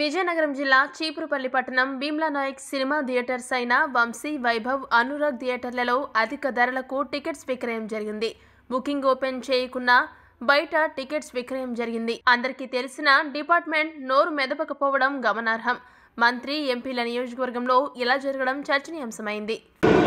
విజయనగరం జిల్లా చీపురుపల్లి పట్టణం Bheemla Naik cinema theatres అయిన వంశీ వైభవ్ అనురాగ్ థియేటర్లలో అధిక ధరలకు టికెట్స్ విక్రయం జరిగింది బుకింగ్ ఓపెన్ చేయకున్నా బయట టికెట్స్ విక్రయం జరిగింది అందరికీ తెలిసిన డిపార్ట్మెంట్ నోరు మెదపకపోవడం గమనార్హం మంత్రి ఎంపీల నియోజకవర్గంలో ఇలా జరగడం చర్చనీయాంశమైంది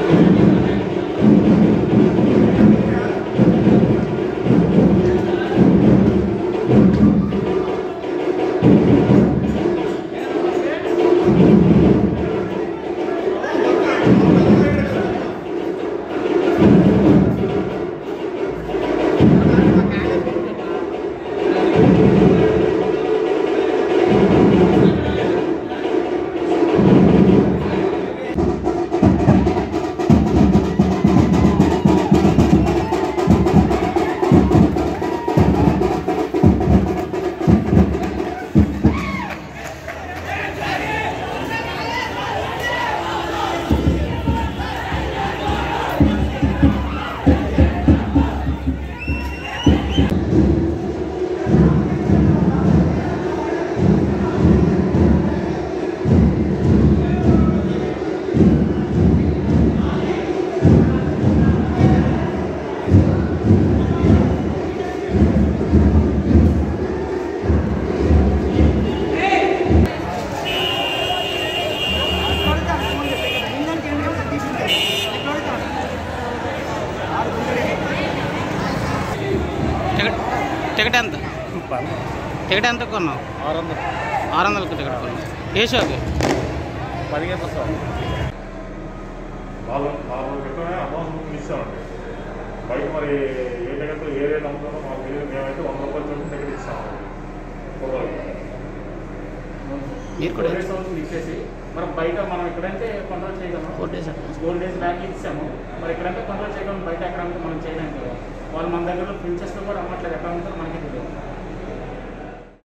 టికెట్ టికెట్ ఎంత టికెట్ ఎంత కొన్నావు ఆరు వందలు ఆరు వందలకి టికెట్ కొన్నావు ఏ షోకి పదిహేను వస్తాం వాళ్ళు వాళ్ళు చెప్పిన అమౌంట్ బుకింగ్ ఇస్తామండి బయట మరి ఏ టికెట్ ఏ రేట్ అమ్ముతుందో మాకు తెలియదు మేమైతే వంద రూపాయలు చొప్పున టికెట్ ఇస్తామండి ఫోటోలకి మీరు కూడా డేస్ అవుతుంది ఇచ్చేసి మరి బయట మనం ఇక్కడంటే కంట్రోల్ చేయగలం four days four days back ఇచ్చాము మరి ఇక్కడంటే కంట్రోల్ చేయగలం బయట ఎక్కడ ఉంటే మనం చేయలేం కదా వాళ్ళు మన దగ్గర ప్రిన్సెస్లో కూడా అమ్మట్లేదు ఎక్కడ ఉంటారో మనకి తెలియదు